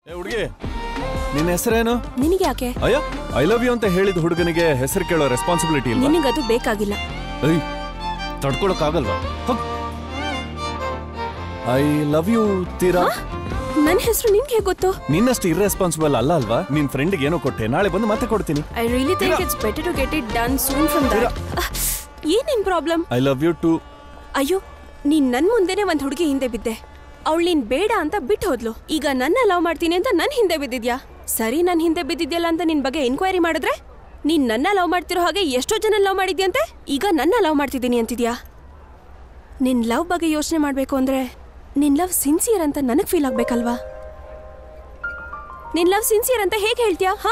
ಏ ಹುಡುಗಿ ನಿನ್ನ ಹೆಸರೇನು ನಿನಗೆ ಯಾಕೆ ಅಯ್ಯೋ ಐ ಲವ್ ಯು ಅಂತ ಹೇಳಿದ ಹುಡುಗನಿಗೆ ಹೆಸರು ಕೇಳೋ ರೆಸ್ಪಾನ್ಸಿಬಿಲಿಟಿ ಇಲ್ವಾ ನಿನಗದು ಬೇಕಾಗಿಲ್ಲ ಏಯ್ ತಡ್ಕೊಳಕ್ಕಾಗಲ್ವಾ ಐ ಲವ್ ಯು ತೀರಾ ನನ್ನ ಹೆಸರು ನಿನ್ಗೆ ಹೇಗೆ ಗೊತ್ತು ನಿನ್ನಷ್ಟು ಇರ್ರೆಸ್ಪಾನ್ಸಿಬಲ್ ಅಲ್ಲ ಅಲ್ವಾ ನಿನ್ ಫ್ರೆಂಡ್ಗೆ ಏನೋ ಕೊಟ್ಟೆ ನಾಳೆ ಬಂದು ಮತ್ತೆ ಕೊಡ್ತೀನಿ I really think it's better to get it done soon from that ಏನೇನ್ problem I love you too ಅಯ್ಯೋ ನೀನ್ ನನ್ ಮುಂದೆನೆ ಒಂದ್ ಹುಡುಗಿ ಹಿಂದೆ ಬಿದ್ದೆ ಅವಳು ನೀನ್ ಬೇಡ ಅಂತ ಬಿಟ್ಟು ಹೋದ್ಲು ಈಗ ನನ್ನ ಲವ್ ಮಾಡ್ತೀನಿ ಅಂತ ನನ್ ಹಿಂದೆ ಬಿದ್ದಿದ್ಯಾ ಸರಿ ನನ್ ಹಿಂದೆ ಬಿದ್ದಿದ್ಯಲ್ಲ ಅಂತ ನಿನ್ ಬಗ್ಗೆ ಎನ್ಕ್ವೈರಿ ಮಾಡಿದ್ರೆ ನೀನ್ ನನ್ನ ಲವ್ ಮಾಡ್ತಿರೋ ಹಾಗೆ ಎಷ್ಟೋ ಜನ ಲವ್ ಮಾಡಿದ್ಯಂತೆ ಈಗ ನನ್ನ ಲವ್ ಮಾಡ್ತಿದ್ದೀನಿ ಅಂತಿದ್ಯಾ ನಿನ್ ಲವ್ ಬಗ್ಗೆ ಯೋಚನೆ ಮಾಡ್ಬೇಕು ಅಂದ್ರೆ ನಿನ್ ಲವ್ ಸಿನ್ಸಿಯರ್ ಅಂತ ನನಗ್ ಫೀಲ್ ಆಗ್ಬೇಕಲ್ವಾ ನಿನ್ ಲವ್ ಸಿನ್ಸಿಯರ್ ಅಂತ ಹೇಗೆ ಹೇಳ್ತೀಯಾ ಹಾ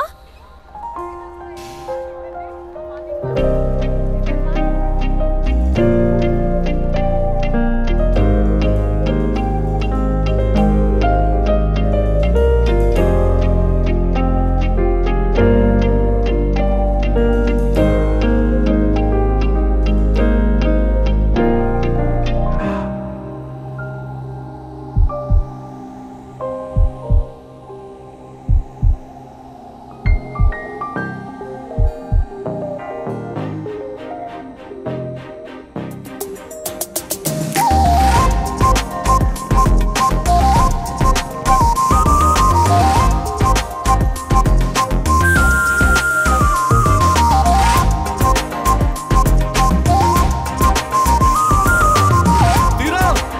ತೀರಾ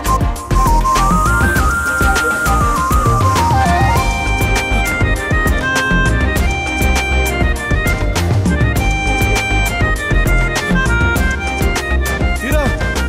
ತೀರಾ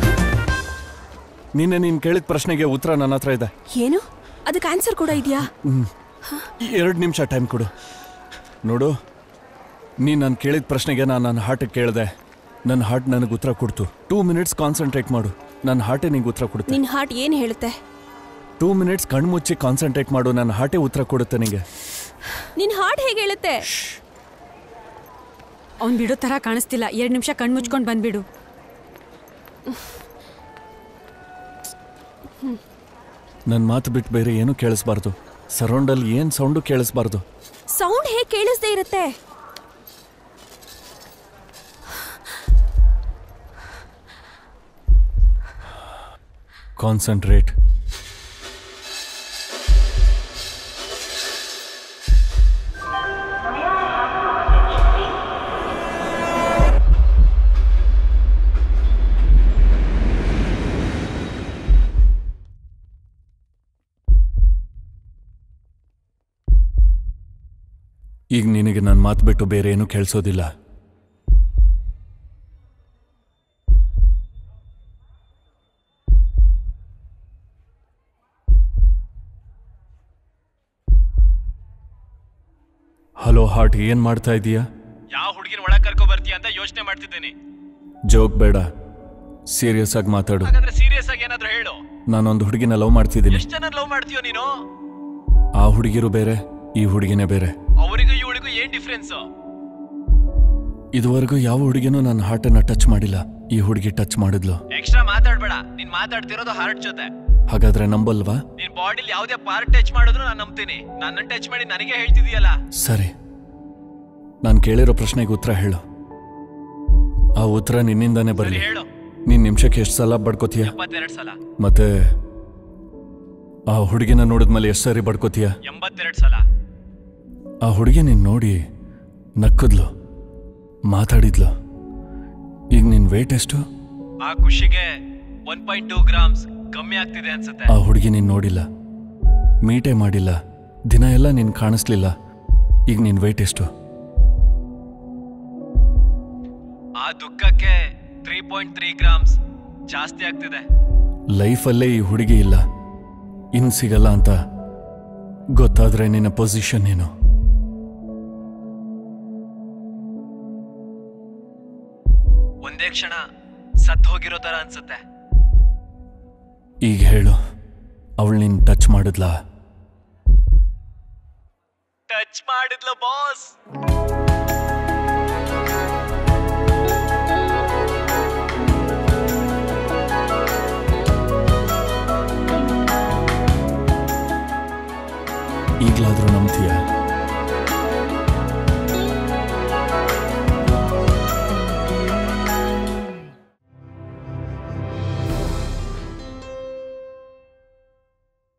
ನಿನ್ನೆ ನೀನ್ ಕೇಳಿದ ಪ್ರಶ್ನೆಗೆ ಉತ್ತರ ನನ್ನ ಹತ್ರ ಇದೆ ಏನು ಅದಕ್ಕೆ ಆನ್ಸರ್ ಕೂಡ ಇದೆಯಾ ಎರಡು ನಿಮಿಷ ಟೈಮ್ ಕೊಡು ನೋಡು ನೀನು ನಾನು ಕೇಳಿದ ಪ್ರಶ್ನೆಗೆ ನಾನು ನನ್ನ ಹಾರ್ಟಿಗೆ ಕೇಳಿದೆ ನನ್ನ ಹಾರ್ಟ್ ನನಗೆ ಉತ್ತರ ಕೊಡ್ತು ಟೂ ಮಿನಿಟ್ಸ್ ಕಾನ್ಸಂಟ್ರೇಟ್ ಮಾಡು ನನ್ನ ಹಾರ್ಟೇ ನಿಂಗೆ ಉತ್ತರ ಕೊಡುತ್ತೆ ನಿನ್ ಹಾರ್ಟ್ ಏನ್ ಹೇಳುತ್ತೆ ಟೂ ಮಿನಿಟ್ಸ್ ಕಣ್ಮುಚ್ಚಿ ಕಾನ್ಸಂಟ್ರೇಟ್ ಮಾಡು ನನ್ನ ಹಾರ್ಟೇ ಉತ್ತರ ಕೊಡುತ್ತೆ ನಿಂಗೆ ನಿನ್ ಹಾರ್ಟ್ ಹೇಗೆ ಹೇಳುತ್ತೆ ಅವ್ನ್ ಬಿಡೋ ತರ ಕಾಣಿಸ್ತಿಲ್ಲ ಎರಡ್ ನಿಮಿಷ ಕಣ್ ಮುಚ್ಕೊಂಡ್ ಬಂದ್ಬಿಡು ನನ್ನ ಮಾತು ಬಿಟ್ಟು ಬೇರೆ ಏನೂ ಕೇಳಿಸ್ಬಾರ್ದು ಸರೌಂಡಲ್ಲಿ ಏನು ಸೌಂಡು ಕೇಳಿಸ್ಬಾರ್ದು ಸೌಂಡ್ ಹೇಗೆ ಕೇಳಿಸ್ದೇ ಇರುತ್ತೆ ಕಾನ್ಸಂಟ್ರೇಟ್ ಈಗ ನಿನಗೆ ನನ್ನ ಮಾತು ಬಿಟ್ಟು ಬೇರೆ ಏನೂ ಕೇಳಿಸೋದಿಲ್ಲ ಹಲೋ ಹಾರ್ಟ್ ಏನ್ ಮಾಡ್ತಾ ಇದೀಯಾ ಯಾವ ಹುಡುಗಿನ ಒಳಗ್ ಕರ್ಕೊ ಬರ್ತೀಯ ಅಂತ ಯೋಚನೆ ಮಾಡ್ತಿದ್ದೀನಿ ಜೋಕ್ ಬೇಡ ಸೀರಿಯಸ್ ಆಗಿ ಮಾತಾಡು ಹಾಗಾದ್ರೆ ಸೀರಿಯಸ್ ಆಗಿ ಏನಾದ್ರೂ ಹೇಳು ನಾನೊಂದು ಹುಡುಗಿನ ಲವ್ ಮಾಡ್ತಿದ್ದೀನಿ ಎಷ್ಟ್ ಜನ ಲವ್ ಮಾಡ್ತೀಯೋ ನೀನು ಆ ಹುಡುಗಿರು ಬೇರೆ ಈ ಹುಡುಗಿನೇ ಬೇರೆ ಅವರಿಗೂ ಇವಳಿಗೂ ಏನ್ ಡಿಫ್ರೆನ್ಸ್ ಇದುವರೆಗೂ ಯಾವ ಹುಡುಗಿನೂ ನನ್ನ ಹಾರ್ಟನ್ನ ಟಚ್ ಮಾಡಿಲ್ಲ ಈ ಹುಡುಗಿ ಟಚ್ ಮಾಡಿದ್ಲು ಎಕ್ಸ್ಟ್ರಾ ಮಾತಾಡ್ಬೇಡ ನೀನ್ ಮಾತಾಡ್ತಿರೋದು ಹಾರ್ಟ್ ಜೊತೆ ಹಾಗಾದ್ರೆ ನಂಬಲ್ವಾ ನಿನ್ ಬಾಡಿಲಿ ಯಾವ್ದೇ ಪಾರ್ಟ್ ಟಚ್ ಮಾಡಿದ್ರು ನಾನು ನಂಬ್ತೀನಿ ನನ್ನ ಟಚ್ ಮಾಡಿ ನನಗೆ ಹೇಳ್ತಿದೀಯಲ್ಲ ಸರಿ ನಾನು ಕೇಳಿರೋ ಪ್ರಶ್ನೆಗೆ ಉತ್ತರ ಹೇಳು ಆ ಉತ್ತರ ನಿನ್ನಿಂದಾನೇ ಸರಿ ಬರಲಿ ಹೇಳು ನೀನ್ ನಿಮಿಷಕ್ಕೆ ಎಷ್ಟು ಸಲ ಬಡ್ಕೋತೀಯ ಎಂಬತ್ತೆರಡ್ ಸಲ ಮತ್ತೆ ಆ ಹುಡುಗಿನ ನೋಡಿದ್ಮೇಲೆ ಎಷ್ಟು ಸರಿ ಬಡ್ಕೋತೀಯ ಎಂಬತ್ತೆರಡ್ ಸಲ ಆ ಹುಡುಗಿ ನೀನ್ ನೋಡಿ ನಕ್ಕದ್ಲು ಮಾತಾಡಿದ್ಲು ಈಗ ನಿನ್ ವೇಟ್ ಎಷ್ಟು ಆ ಖುಷಿಗೆ ಒನ್ ಪಾಯಿಂಟ್ ಟೂ ಗ್ರಾಮ್ಸ್ ಕಮ್ಮಿ ಆಗ್ತಿದೆ ಅನ್ಸುತ್ತೆ ಆ ಹುಡುಗಿ ನೀನ್ ನೋಡಿಲ್ಲ ಮೀಟೇ ಮಾಡಿಲ್ಲ ದಿನ ಎಲ್ಲ ನೀನ್ ಕಾಣಿಸ್ಲಿಲ್ಲ ಈಗ ನಿನ್ ವೇಟ್ ಎಷ್ಟು ಆ ದುಃಖಕ್ಕೆ ತ್ರೀ ಪಾಯಿಂಟ್ ತ್ರೀ ಗ್ರಾಮ್ಸ್ ಜಾಸ್ತಿ ಆಗ್ತಿದೆ ಲೈಫಲ್ಲೇ ಈ ಹುಡುಗಿ ಇಲ್ಲ ಇನ್ ಸಿಗಲ್ಲ ಅಂತ ಗೊತ್ತಾದ್ರೆ ನಿನ್ನ ಪೊಸಿಷನ್ ಏನು ಒಂದೇ ಕ್ಷಣ ಸತ್ ಹೋಗಿರೋ ತರ ಅನ್ಸುತ್ತೆ ಈಗ ಹೇಳು ಅವಳು ನಿನ್ ಟಚ್ ಮಾಡಿದ್ಲಾ ಟಚ್ ಮಾಡಿದ್ಲ ಬಾಸ್ ಈಗ ಈಗಲಾದರೂ ನಂಬ್ತೀಯಾ